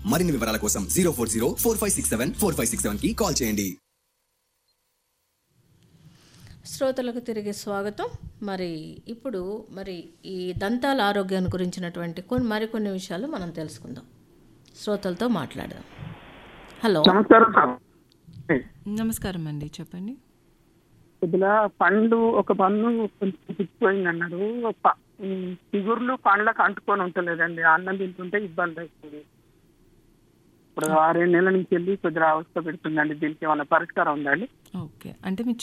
మరిన్ని వివరాల కోసం zero four zero four five six seven four five six seven కి కాల్ చేయండి శ్రోతలకు తిరిగి స్వాగతం మరి ఇప్పుడు మరి ఈ దంతాల ఆరోగ్యాన్ని గురించినటువంటి కొన్ని మరికొన్ని విషయాలు మనం తెలుసుకుందాం శ్రోతలతో మాట్లాడదాం హలో నమస్కారం సార్ నమస్కారం అండి చెప్పండి కొద్దిగా పండ్లు ఒక పన్ను కొంచెం పుచ్చిపోయింది అన్నారు ప- ఉమ్, చిగుర్లు పండ్లకు అంటుకొని ఉంటలేదండి అన్నం తింటుంటే ఇబ్బంది అవుతుంది ఇప్పుడు ఆరేడు నెలల నుంచి వెళ్ళి కొద్దిగా అవస్థ పెడుతుందండి దీనికి ఏమైనా పరిష్కారం ఉందండి ఓకే అంటే మీ